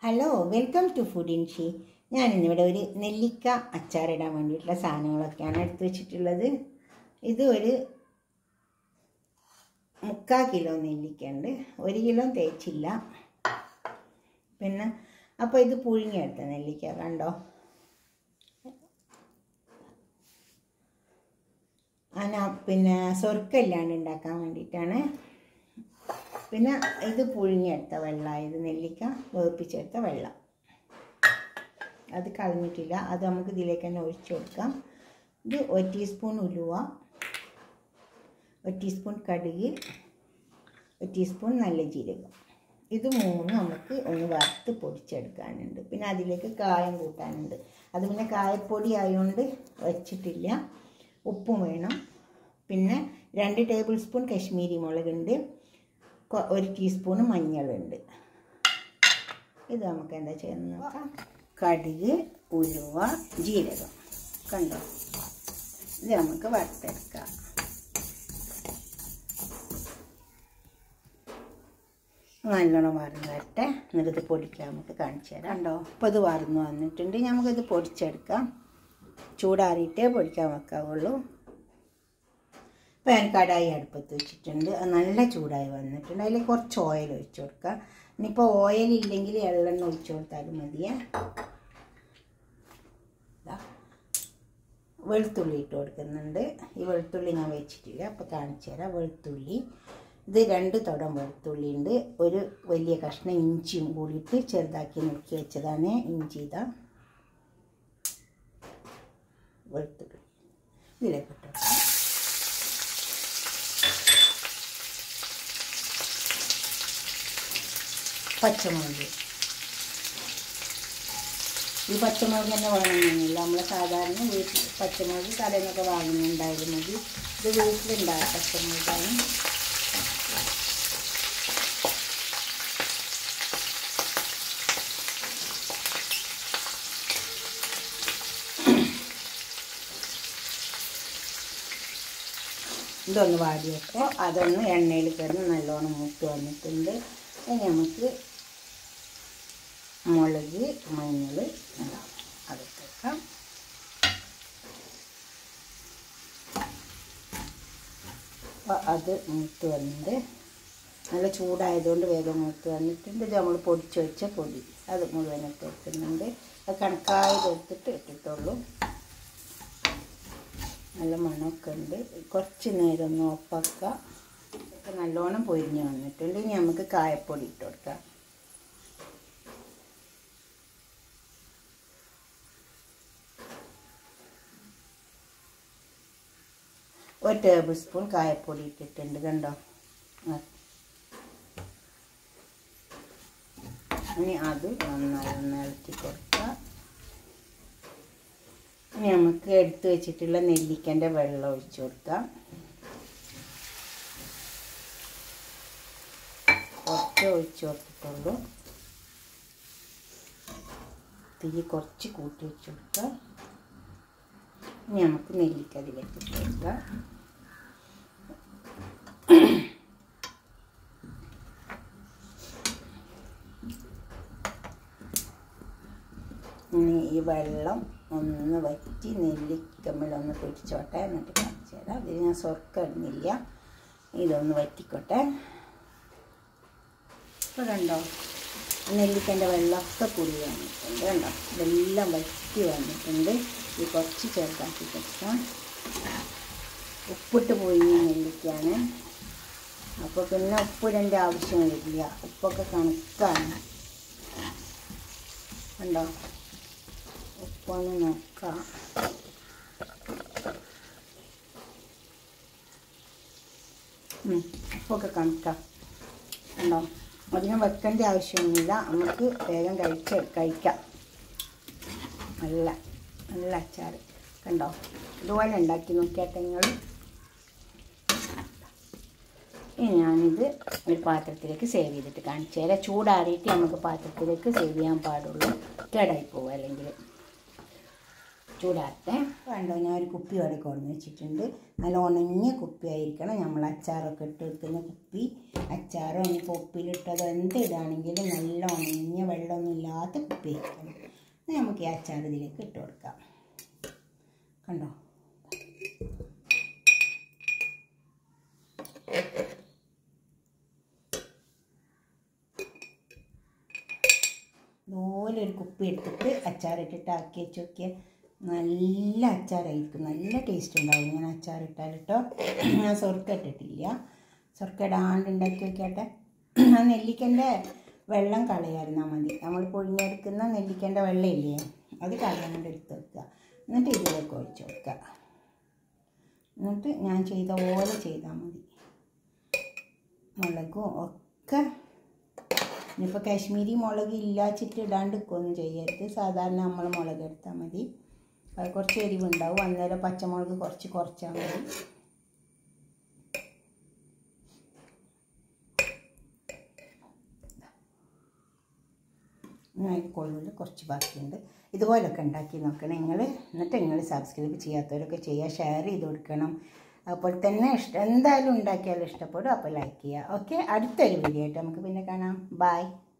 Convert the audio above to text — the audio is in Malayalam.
ഹലോ വെൽക്കം ടു ഫുഡ് ഇൻഷി ഞാൻ ഇന്നിവിടെ ഒരു നെല്ലിക്ക അച്ചാറിടാൻ വേണ്ടിയിട്ടുള്ള സാധനങ്ങളൊക്കെയാണ് എടുത്തു വെച്ചിട്ടുള്ളത് ഇത് ഒരു മുക്കാൽ കിലോ നെല്ലിക്ക ഉണ്ട് ഒരു കിലോ തേച്ചില്ല പിന്നെ അപ്പോൾ ഇത് പുഴുങ്ങിയെടുത്ത നെല്ലിക്ക കണ്ടോ അന പിന്നെ സ്വർക്കമില്ലാണ്ട് ഉണ്ടാക്കാൻ വേണ്ടിയിട്ടാണ് പിന്നെ ഇത് പുഴുങ്ങിയെടുത്ത വെള്ളം ഇത് നെല്ലിക്ക വേപ്പിച്ചെടുത്ത വെള്ളം അത് കളഞ്ഞിട്ടില്ല അത് നമുക്ക് ഇതിലേക്ക് തന്നെ ഒഴിച്ചു കൊടുക്കാം ഇത് ഒരു ടീസ്പൂൺ ഉലുവ ഒരു ടീസ്പൂൺ കടുക് ഒരു ടീസ്പൂൺ നല്ല ജീരകം ഇത് മൂന്ന് നമുക്ക് ഒന്ന് വറുത്ത് പൊടിച്ചെടുക്കാനുണ്ട് പിന്നെ അതിലേക്ക് കായം കൂട്ടാനുണ്ട് അത് പിന്നെ കായപ്പൊടി ആയതുകൊണ്ട് വച്ചിട്ടില്ല ഉപ്പും വേണം പിന്നെ രണ്ട് ടേബിൾ സ്പൂൺ കശ്മീരി മുളകുണ്ട് ഒരു ടീസ്പൂൺ മഞ്ഞളുണ്ട് ഇത് നമുക്ക് എന്താ ചെയ്യുന്നത് നോക്കാം കടുക് ഉലുവ ജീരകം കണ്ടോ ഇത് നമുക്ക് വറുത്തെടുക്കാം നല്ലോണം വറന്ന് വരട്ടെ എന്നിട്ട് ഇത് പൊടിക്കാൻ നമുക്ക് കാണിച്ചു തരാം കണ്ടോ ഇപ്പോൾ ഇത് വറന്ന് വന്നിട്ടുണ്ട് നമുക്കിത് പൊടിച്ചെടുക്കാം ചൂടാറിയിട്ടേ പൊടിക്കാൻ വെക്കാവുള്ളൂ പാൻ കടായി അടുപ്പത്ത് വെച്ചിട്ടുണ്ട് അത് നല്ല ചൂടായി വന്നിട്ടുണ്ട് അതിൽ കുറച്ച് ഓയിൽ ഒഴിച്ചു കൊടുക്കുക ഇനിയിപ്പോൾ ഓയിൽ ഇല്ലെങ്കിൽ എള്ളെണ്ണ ഒഴിച്ചു കൊടുത്താലും മതിയേ വെളുത്തുള്ളി ഇട്ട് കൊടുക്കുന്നുണ്ട് ഈ വെളുത്തുള്ളി ഞാൻ വെച്ചിട്ടില്ല അപ്പോൾ കാണിച്ചു തരാം വെളുത്തുള്ളി ഇത് രണ്ട് തുടം വെളുത്തുള്ളി ഉണ്ട് ഒരു വലിയ കഷ്ണം ഇഞ്ചിയും കൂടിയിട്ട് ചെറുതാക്കി നുറുക്കി വെച്ചതാണ് ഇഞ്ചി ഇതാ വെളുത്തുള്ളി ഇതിലേക്ക് ഇട്ടു പച്ചമുളക് ഈ പച്ചമുളക് തന്നെ വേണമെന്നില്ല നമ്മൾ സാധാരണ വീട്ടിൽ പച്ചമുളക് കടയിൽ നിന്നൊക്കെ വാങ്ങുന്നുണ്ടായാലും മതി ഇത് വീട്ടിലുണ്ടാകും പച്ചമുളകാണ് ഇതൊന്ന് വാടിയപ്പോൾ അതൊന്ന് എണ്ണയിൽ കിടന്ന് നല്ലോണം മൂത്ത് വന്നിട്ടുണ്ട് ഇനി നമുക്ക് മുളക് മഞ്ഞൾ അതൊക്കെ വെക്കാം അപ്പോൾ അത് മൂത്ത് വന്നിട്ട് നല്ല ചൂടായതുകൊണ്ട് വേഗം മൂത്ത് വന്നിട്ടുണ്ട് ഇത് നമ്മൾ പൊടിച്ച് വെച്ച പൊടി അത് മുഴുവൻ ഇട്ട് വെക്കുന്നുണ്ട് അത് കണക്കായി എടുത്തിട്ട് ഇട്ടിട്ടുള്ളൂ നല്ല മണമൊക്കെ ഉണ്ട് കുറച്ച് നേരം ഒന്ന് ഓപ്പാക്കാം ഒക്കെ നല്ലോണം പൊരിഞ്ഞ് വന്നിട്ടുണ്ട് ഇനി നമുക്ക് കായപ്പൊടി ഇട്ട് കൊടുക്കാം ഒരു ടേബിൾ സ്പൂൺ കായപ്പൊടി ഇട്ടിട്ടുണ്ട് കണ്ടോ ഇനി അത് നന്നായി ഒന്ന് ഇളക്കി കൊടുക്കുക ഇനി നമുക്ക് എടുത്തു വെച്ചിട്ടുള്ള നെല്ലിക്കൻ്റെ വെള്ളം ഒഴിച്ചു കൊടുക്കാം കുറച്ച് ഒഴിച്ചു കൊടുത്തിട്ടുള്ളൂ തീ കുറച്ച് കൂട്ടി വെച്ച് കൊടുക്കാം ഇനി നമുക്ക് നെല്ലിക്ക അതിലേക്ക് ഇട്ട് കൊടുക്കാം ഇനി ഈ വെള്ളം ഒന്ന് വറ്റി നെല്ലിക്കമ്മിലൊന്ന് പിടിച്ചോട്ടെ എന്നിട്ട് കാണിച്ചു തരാം ഇതിൽ ഞാൻ സ്വർക്കം ഇടുന്നില്ല ഇതൊന്ന് വറ്റിക്കോട്ടെ ഇപ്പോൾ കണ്ടോ നെല്ലിക്കൻ്റെ വെള്ളമൊക്കെ കുടി വന്നിട്ടുണ്ട് കണ്ടോ ഇതെല്ലാം വറ്റി വന്നിട്ടുണ്ട് ഇത് കുറച്ച് ചേർത്താക്കി കൊടുക്കാം ഉപ്പിട്ട് പോയി നെല്ലിക്കാണ് അപ്പോൾ പിന്നെ ഉപ്പിടേണ്ട ആവശ്യം വരില്ല ഉപ്പൊക്കെ കണക്കാണ് കണ്ടോ ഉപ്പൊന്ന് നോക്കാം ഉപ്പൊക്കെ കണക്കാം കണ്ടോ അധികം വെക്കേണ്ട ആവശ്യമൊന്നുമില്ല നമുക്ക് വേഗം കഴിച്ച് കഴിക്കാം നല്ല നല്ല അച്ചാർ കണ്ടോ ഇതുപോലെ ഉണ്ടാക്കി നോക്കിയാട്ടെ നിങ്ങൾ ഇനി ഞാനിത് ഒരു പാത്രത്തിലേക്ക് സേവ് ചെയ്തിട്ട് കാണിച്ചു തരാം ചൂടാറിയിട്ട് നമുക്ക് പാത്രത്തിലേക്ക് സേവ് ചെയ്യാൻ പാടുള്ളൂ കേടായി പോകും അല്ലെങ്കിൽ ചൂടാട്ടെ കണ്ടോ ഞാൻ ഒരു കുപ്പി അവിടെ കൊണ്ടു വെച്ചിട്ടുണ്ട് നല്ല ഉണങ്ങിയ കുപ്പി ആയിരിക്കണം നമ്മൾ അച്ചാറൊക്കെ ഇട്ട് വെക്കുന്ന കുപ്പി അച്ചാറോ ഇനിയിപ്പോൾ ഉപ്പിലിട്ടതോ എന്ത് ഇടാണെങ്കിലും നല്ല ഉണങ്ങിയ വെള്ളമൊന്നും ഇല്ലാത്ത കുപ്പി ആയിരിക്കണം ഇനി നമുക്ക് ഈ അച്ചാർ ഇതിലേക്ക് ഇട്ട് കൊടുക്കാം കണ്ടോ ഇതുപോലെ ഒരു കുപ്പി എടുത്തിട്ട് അച്ചാറിട്ടിട്ട് ആക്കി വെച്ച് നോക്കിയാൽ നല്ല അച്ചാറായിരിക്കും നല്ല ടേസ്റ്റ് ഉണ്ടാവും ഇങ്ങനെ അച്ചാറിട്ടാൽ കേട്ടോ ഞാൻ സ്വർക്ക ഇട്ടിട്ടില്ല സ്വർക്ക ഇടാണ്ട് ഉണ്ടാക്കി വെക്കട്ടെ ആ നെല്ലിക്കൻ്റെ വെള്ളം കളയായിരുന്നാൽ മതി നമ്മൾ പൊഴിഞ്ഞെടുക്കുന്ന നെല്ലിക്കൻ്റെ വെള്ളം ഇല്ലേ അത് കളയാണ്ട് എടുത്ത് വെക്കുക എന്നിട്ട് ഇതിലേക്ക് ഒഴിച്ച് വെക്കുക എന്നിട്ട് ഞാൻ ചെയ്ത പോലെ ചെയ്താൽ മതി മുളകും ഒക്കെ ഇനിയിപ്പോൾ കാശ്മീരി മുളക് ഇല്ലാച്ചിട്ട് ഇടാണ്ട് നിൽക്കുകയൊന്നും ചെയ്യരുത് സാധാരണ നമ്മൾ മുളക് എടുത്താൽ മതി അത് കുറച്ച് എരിവുണ്ടാവും അന്നേരം പച്ചമുളക് കുറച്ച് കുറച്ചാൽ മതി കൊള്ളിൽ കുറച്ച് ബാക്കിയുണ്ട് ഇതുപോലൊക്കെ ഉണ്ടാക്കി നോക്കണം നിങ്ങൾ എന്നിട്ട് നിങ്ങൾ സബ്സ്ക്രൈബ് ചെയ്യാത്തവരൊക്കെ ചെയ്യുക ഷെയർ ചെയ്ത് കൊടുക്കണം അപ്പോൾ തന്നെ ഇഷ്ടം എന്തായാലും ഉണ്ടാക്കിയാലും ഇഷ്ടപ്പെടും അപ്പോൾ ലൈക്ക് ചെയ്യുക ഓക്കെ അടുത്തൊരു വീഡിയോ ആയിട്ട് നമുക്ക് പിന്നെ കാണാം ബായ്